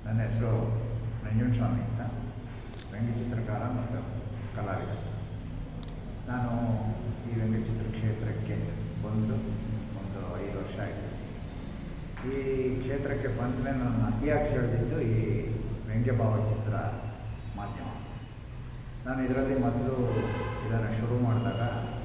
ನನ್ನ ಹೆಸರು ನಂಜುಂಡಸ್ವಾಮಿ ಅಂತ ವ್ಯಂಗ್ಯಚಿತ್ರಕಾರ ಮತ್ತು ಕಲಾವಿದ ನಾನು ಈ ವ್ಯಂಗ್ಯಚಿತ್ರ ಕ್ಷೇತ್ರಕ್ಕೆ ಬಂದು ಒಂದು ಐದು ವರ್ಷ ಆಯಿತು ಈ ಕ್ಷೇತ್ರಕ್ಕೆ ಬಂದ ಮೇಲೆ ನನ್ನ ಅತಿಯಾಗಿ ಸೆಳೆದಿದ್ದು ಈ ವ್ಯಂಗ್ಯ ಭಾವಚಿತ್ರ ಮಾಧ್ಯಮ ನಾನು ಇದರಲ್ಲಿ ಮೊದಲು ಇದನ್ನು ಶುರು ಮಾಡಿದಾಗ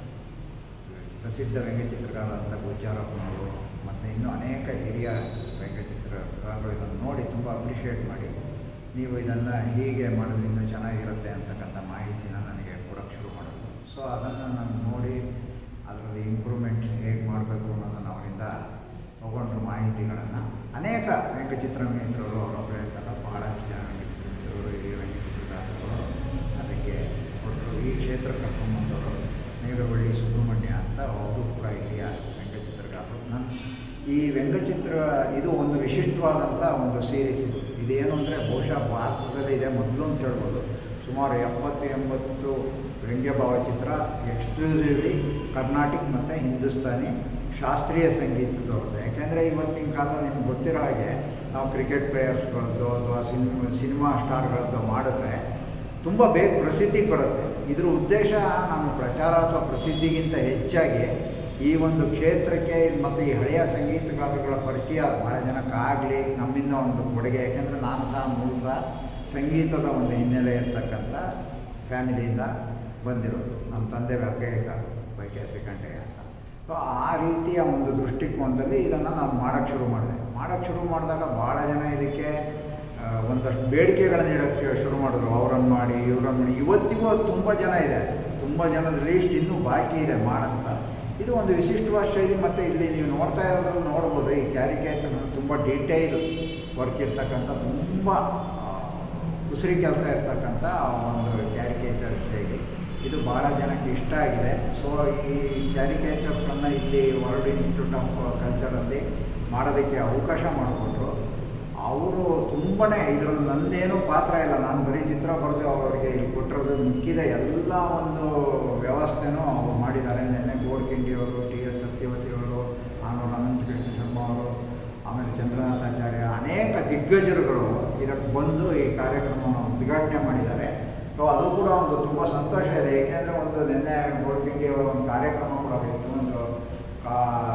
ಪ್ರಸಿದ್ಧ ವ್ಯಂಗ್ಯಚಿತ್ರಕಾರರಂಥ ಗುಜ್ಜಾರಪ್ಪನವರು ಮತ್ತು ಇನ್ನೂ ಅನೇಕ ಹಿರಿಯ ವ್ಯಂಗ್ಯಚಿತ್ರಕಾರರು ಇದನ್ನು ನೋಡಿ ತುಂಬ ಅಪ್ರಿಷಿಯೇಟ್ ಮಾಡಿ ನೀವು ಇದನ್ನು ಹೀಗೆ ಮಾಡಿದ್ರೆ ಇನ್ನೂ ಚೆನ್ನಾಗಿರುತ್ತೆ ಅಂತಕ್ಕಂಥ ಮಾಹಿತಿನ ನನಗೆ ಕೊಡೋಕ್ಕೆ ಶುರು ಮಾಡಿದ್ರು ಸೊ ಅದನ್ನು ನಾನು ನೋಡಿ ಅದರಲ್ಲಿ ಇಂಪ್ರೂವ್ಮೆಂಟ್ಸ್ ಹೇಗೆ ಮಾಡಬೇಕು ಅನ್ನೋದನ್ನು ಅವರಿಂದ ತೊಗೊಂಡ್ರು ಮಾಹಿತಿಗಳನ್ನು ಅನೇಕ ವ್ಯಂಗ್ಯಚಿತ್ರ ಮಿತ್ರರು ಅವರೊಬ್ಬರು ಹೇಳ್ತಾರೆ ಭಾಳಷ್ಟು ಜನ ವ್ಯಂಗ್ಯಚಿತ್ರಮಿತ್ರರು ಹಿರಿಯ ವ್ಯಂಗ್ಯಚಿತ್ರಕಾರರು ಅದಕ್ಕೆ ಕೊಟ್ಟರು ಈ ಕ್ಷೇತ್ರ ಕರ್ಕೊಂಡ್ಬಂದವರು ಮೇಘವಳ್ಳಿ ಸುಬ್ರಹ್ಮಣ್ಯ ಅಂತ ಅವರು ಕೂಡ ಹಿರಿಯ ವ್ಯಂಗ್ಯಚಿತ್ರಕಾರರು ನನ್ನ ಈ ವ್ಯಂಗ್ಯಚಿತ್ರ ಇದು ಒಂದು ವಿಶಿಷ್ಟವಾದಂಥ ಒಂದು ಸೀರೀಸ್ ಇದು ಇದೇನು ಅಂದರೆ ಬಹುಶಃ ಭಾರತದಲ್ಲಿ ಇದೆ ಮೊದಲು ಅಂತ ಹೇಳ್ಬೋದು ಸುಮಾರು ಎಪ್ಪತ್ತು ಎಂಬತ್ತು ವ್ಯಂಗ್ಯ ಭಾವಚಿತ್ರ ಎಕ್ಸ್ಕ್ಲೂಸಿವ್ಲಿ ಕರ್ನಾಟಿಕ್ ಮತ್ತು ಹಿಂದೂಸ್ತಾನಿ ಶಾಸ್ತ್ರೀಯ ಸಂಗೀತದವ್ರದ್ದು ಯಾಕೆಂದರೆ ಇವತ್ತಿನ ಕಾಲದಲ್ಲಿ ನಿಮ್ಗೆ ಗೊತ್ತಿರೋ ಹಾಗೆ ನಾವು ಕ್ರಿಕೆಟ್ ಪ್ಲೇಯರ್ಸ್ಗಳದ್ದು ಅಥವಾ ಸಿನಿಮಾ ಸಿನಿಮಾ ಸ್ಟಾರ್ಗಳದ್ದು ಮಾಡಿದ್ರೆ ತುಂಬ ಬೇಗ ಪ್ರಸಿದ್ಧಿ ಬರುತ್ತೆ ಇದ್ರ ಉದ್ದೇಶ ನಮ್ಮ ಪ್ರಚಾರ ಅಥವಾ ಪ್ರಸಿದ್ಧಿಗಿಂತ ಹೆಚ್ಚಾಗಿ ಈ ಒಂದು ಕ್ಷೇತ್ರಕ್ಕೆ ಮತ್ತು ಈ ಹಳೆಯ ಸಂಗೀತಗಾರಗಳ ಪರಿಚಯ ಭಾಳ ಜನಕ್ಕಾಗಲಿ ನಮ್ಮಿಂದ ಒಂದು ಕೊಡುಗೆ ಯಾಕೆಂದರೆ ನಾನು ಸಹ ಮೂಲತಃ ಸಂಗೀತದ ಒಂದು ಹಿನ್ನೆಲೆ ಇರ್ತಕ್ಕಂಥ ಫ್ಯಾಮಿಲಿಯಿಂದ ಬಂದಿರೋದು ನಮ್ಮ ತಂದೆ ವ್ಯಾಖ್ಯಾಯಕಾರರು ವೈಕೆ ಶ್ರೀಕಂಠಯ್ಯ ಅಂತ ಸೊ ಆ ರೀತಿಯ ಒಂದು ದೃಷ್ಟಿಕೋನದಲ್ಲಿ ಇದನ್ನು ನಾನು ಮಾಡೋಕ್ಕೆ ಶುರು ಮಾಡಿದೆ ಮಾಡೋಕ್ಕೆ ಶುರು ಮಾಡಿದಾಗ ಭಾಳ ಜನ ಇದಕ್ಕೆ ಆ, ಒಂದಷ್ಟು ಬೇಡಿಕೆಗಳನ್ನ ನೀಡೋಕ್ಕೆ ಶುರು ಮಾಡಿದ್ರು ಅವರನ್ನು ಮಾಡಿ ಇವರನ್ನು ಮಾಡಿ ಇವತ್ತಿಗೂ ಅದು ತುಂಬ ಜನ ಇದೆ ತುಂಬ ಜನದ ಲೀಸ್ಟ್ ಇನ್ನೂ ಬಾಕಿ ಇದೆ ಮಾಡಂತ ಇದು ಒಂದು ವಿಶಿಷ್ಟವಾದ ಶೈಲಿ ಮತ್ತು ಇಲ್ಲಿ ನೀವು ನೋಡ್ತಾ ಇರೋದ್ರಲ್ಲಿ ನೋಡ್ಬೋದು ಈ ಕ್ಯಾರಿಕೇಚರ್ ತುಂಬ ಡೀಟೇಲ್ ವರ್ಕ್ ಇರ್ತಕ್ಕಂಥ ತುಂಬ ಆ, ಉಸಿರಿ ಕೆಲಸ ಇರ್ತಕ್ಕಂಥ ಒಂದು ಕ್ಯಾರಿಕೇಚರ್ ಶೈಲಿ ಇದು ಭಾಳ ಜನಕ್ಕೆ ಇಷ್ಟ ಆಗಿದೆ ಸೊ ಈ ಕ್ಯಾರಿಕೇಚರ್ಸನ್ನು ಇಲ್ಲಿ ವರ್ಲ್ಡ್ ಇನ್ಸ್ಟಿಟ್ಯೂಟ್ ಆಫ್ ಕಲ್ಚರಲ್ಲಿ ಮಾಡೋದಕ್ಕೆ ಅವಕಾಶ ಮಾಡಿಕೊಟ್ರು ಅವರು ತುಂಬಾ ಇದರಲ್ಲಿ ನಂದೇನೂ ಪಾತ್ರ ಇಲ್ಲ ನಾನು ಬರೀ ಚಿತ್ರ ಬರೆದು ಅವರಿಗೆ ಇಲ್ಲಿ ಕೊಟ್ಟಿರೋದು ಮಿಕ್ಕಿದ ಎಲ್ಲ ಒಂದು ವ್ಯವಸ್ಥೆನೂ ಅವ್ರು ಮಾಡಿದ್ದಾರೆ ನೆನ್ನೆ ಗೋಡ್ಕಿಂಡಿ ಅವರು ಟಿ ಎಸ್ ಸತ್ಯವತಿ ಅವರು ಆನೂರು ಅನಂತ ಕೃಷ್ಣ ಶರ್ಮಾ ಅವರು ಆಮೇಲೆ ಚಂದ್ರನಾಥಾಚಾರ್ಯ ಅನೇಕ ದಿಗ್ಗಜರುಗಳು ಇದಕ್ಕೆ ಬಂದು ಈ ಕಾರ್ಯಕ್ರಮವನ್ನು ಉದ್ಘಾಟನೆ ಮಾಡಿದ್ದಾರೆ ಸೊ ಅದು ಕೂಡ ಒಂದು ತುಂಬ ಸಂತೋಷ ಇದೆ ಏಕೆಂದರೆ ಒಂದು ನಿನ್ನೆ ಗೋಡ್ಕಿಂಡಿ ಅವರ ಒಂದು ಕಾರ್ಯಕ್ರಮ ಕೂಡ ಇತ್ತು ಒಂದು ಆ,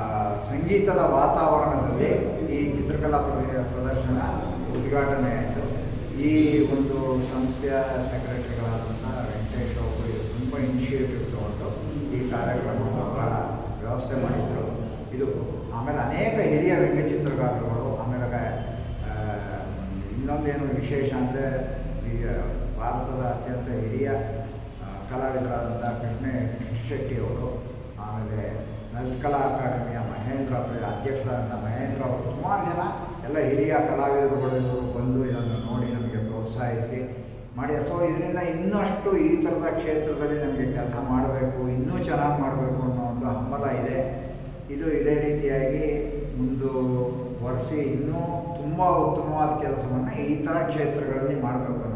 ಸಂಗೀತದ ವಾತಾವರಣದಲ್ಲಿ ಈ ಚಿತ್ರಕಲಾ ಪ್ರ- ಪ್ರದರ್ಶನ ಉದ್ಘಾಟನೆ ಆಯಿತು ಈ ಒಂದು ಸಂಸ್ಥೆಯ ಸೆಕ್ರೆಟರಿಗಳಾದಂಥ ವೆಂಕಟೇಶ್ ಅವರು ಇದು ತುಂಬ ಇನಿಷಿಯೇಟಿವ್ ತಗೊಂಡು ಈ ಕಾರ್ಯಕ್ರಮವನ್ನು ಭಾಳ ವ್ಯವಸ್ಥೆ ಮಾಡಿದರು ಇದು ಆಮೇಲೆ ಅನೇಕ ಹಿರಿಯ ವ್ಯಂಗ್ಯಚಿತ್ರಕಾರರುಗಳು ಆಮೇಲೆ ಆ, ಇನ್ನೊಂದೇನು ವಿಶೇಷ ಅಂದರೆ ಈಗ ಭಾರತದ ಅತ್ಯಂತ ಹಿರಿಯ ಆ, ಕಲಾವಿದರಾದಂಥ ಕೃಷ್ಣ ಶೆಟ್ಟಿ ಅವರು ಆಮೇಲೆ ಲಲಿತಕಲಾ ಅಕಾಡೆಮಿಯ ಮಹೇಂದ್ರ ಪ್ರ- ಅಧ್ಯಕ್ಷರಾದಂಥ ಮಹೇಂದ್ರ ಅವರು ಸುಮಾರು ಜನ ಎಲ್ಲ ಹಿರಿಯ ಕಲಾವಿದರುಗಳು ಇವರು ಬಂದು ಇದನ್ನು ನೋಡಿ ನಮಗೆ ಪ್ರೋತ್ಸಾಹಿಸಿ ಮಾಡಿ ಸೊ ಇದರಿಂದ ಇನ್ನಷ್ಟು ಈ ಥರದ ಕ್ಷೇತ್ರದಲ್ಲಿ ನಮಗೆ ಕೆಲಸ ಮಾಡಬೇಕು ಇನ್ನೂ ಚೆನ್ನಾಗಿ ಮಾಡಬೇಕು ಅನ್ನೋ ಒಂದು ಹಂಬಲ ಇದೆ ಇದು ಇದೇ ರೀತಿಯಾಗಿ ಮುಂದುವರಿಸಿ ಇನ್ನೂ ತುಂಬ ಉತ್ತಮವಾದ ಕೆಲಸವನ್ನು ಈ ಥರ ಕ್ಷೇತ್ರಗಳಲ್ಲಿ ಮಾಡಬೇಕು ಅನ್ನೋ